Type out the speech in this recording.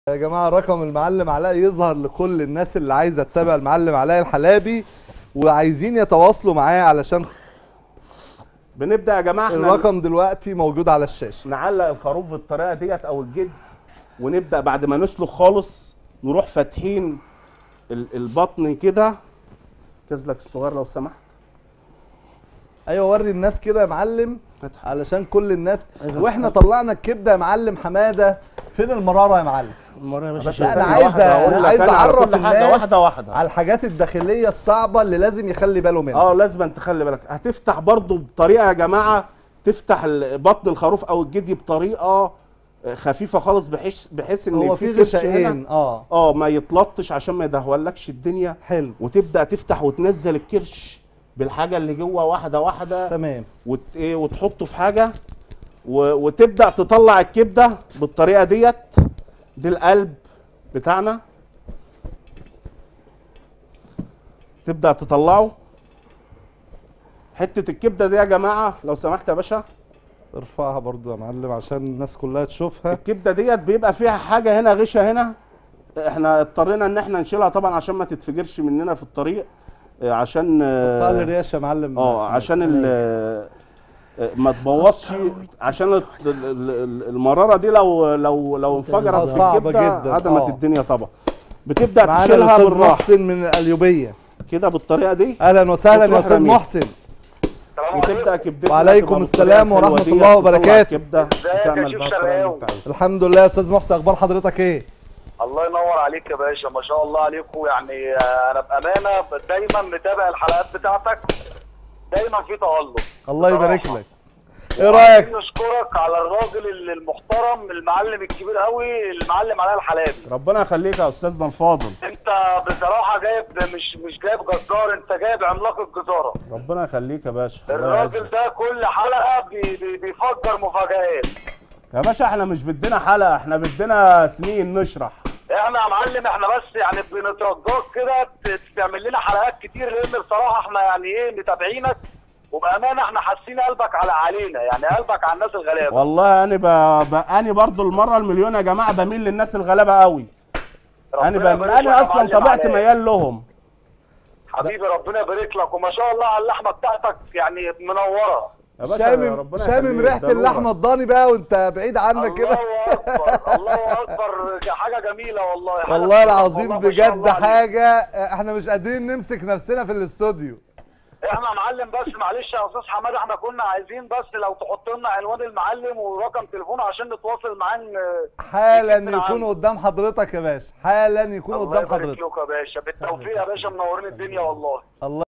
يا جماعه رقم المعلم علاء يظهر لكل الناس اللي عايزه تتابع المعلم علاء الحلابي وعايزين يتواصلوا معاه علشان بنبدا يا جماعه احنا الرقم دلوقتي موجود على الشاشه نعلق الخروف بالطريقه ديت او الجد ونبدا بعد ما نسلخ خالص نروح فاتحين ال- البطن كده كزلك الصغير لو سمحت ايوه وري الناس كده يا معلم فتح. علشان كل الناس عايز واحنا أفتح. طلعنا الكبده يا معلم حماده فين المراره يا معلم المره يا باشا استنى أنا عايز- واحدة، أقول لك عايز أنا على أعرف كل حاجه الناس واحده واحده على الحاجات الداخليه الصعبه اللي لازم يخلي باله منها اه لازم أن تخلي بالك هتفتح برضو بطريقه يا جماعه تفتح ال- بطن الخروف او الجدي بطريقه آه، خفيفه خالص بحيث بحيث ان هو في في كرش غشائين هنا اه اه ما يتلطش عشان ما يدهولكش الدنيا حلو وتبدا تفتح وتنزل الكرش بالحاجه اللي جوه واحده واحده تمام وت... إيه وتحطه في حاجه و... وتبدا تطلع الكبده بالطريقه ديت دي القلب بتاعنا تبدا تطلعه حته الكبده دي يا جماعه لو سمحت يا باشا ارفعها برضو يا معلم عشان الناس كلها تشوفها الكبده ديت بيبقى فيها حاجه هنا غشه هنا احنا اضطرينا ان احنا نشيلها طبعا عشان ما تتفجرش مننا في الطريق آه، عشان آه، قطع لي الريش يا معلم اه عشان ال آه، ما تبوظش عشان ال- ال- ال- المراره دي لو لو لو انفجرت آه، في صعبة الكبدة جدا، عدمت آه. الدنيا طبعا بتبدا معانا تشيلها الاستاذ بالراحه محسن من القليوبيه كده بالطريقه دي اهلا وسهلا يا وتروح استاذ رميها. محسن وتبدا كبدتنا وعليكم تبقى السلام بالطريقة ورحمة الحلوة الله ديت، وبركاته. تطلع الكبده ازيك يا وتعمل شيف بقى الطريقة اللي شرقاوي؟ انت عايزها. الحمد لله يا استاذ محسن اخبار حضرتك ايه الله ينور عليك يا باشا ما شاء الله عليكم يعني آه، انا بامانه دايما متابع الحلقات بتاعتك دايما في تالق الله يبارك بصراحة. لك ايه رايك نشكرك على الراجل ال- المحترم المعلم الكبير قوي المعلم علاء الحلابي ربنا يخليك يا استاذنا الفاضل انت بصراحه جايب مش مش جايب جزار انت جايب عملاق الجزاره ربنا يخليك يا باشا الله الراجل يعزك. ده كل حلقه بي بي بيفجر مفاجآت يا باشا احنا مش بدنا حلقه احنا بدنا سنين نشرح احنا يا معلم احنا بس يعني بنترجاك كده ت- تعمل لنا حلقات كتير لان بصراحه احنا يعني ايه متابعينك وبامانه احنا حاسين قلبك على علينا يعني قلبك على الناس الغلابه والله انا ب... ب... انا برضو المره المليون يا جماعه بميل للناس الغلابه قوي انا ربنا ب... يبارك لك انا يا اصلا معلم طبيعتي علاء. ميال لهم حبيبي ربنا يبارك لك وما شاء الله على اللحمه بتاعتك يعني منوره يا باشا شامم ربنا شامم يخليك، ريحه ده اللحمه نورك. الضاني بقى وانت بعيد عنا كده الله اكبر الله اكبر حاجه جميله والله حاجة والله بصراحة العظيم والله ما شاء بجد الله عليك. حاجه احنا مش قادرين نمسك نفسنا في الاستوديو احنا يا معلم بس معلش يا استاذ حماد احنا كنا عايزين بس لو تحط لنا عنوان المعلم ورقم تليفونه عشان نتواصل معاه ن- حالا يجيب من يكون عنده. قدام حضرتك يا باشا حالا يكون الله قدام يبارك حضرتك لكم يا باشا بالتوفيق يا باشا منورين الدنيا والله الله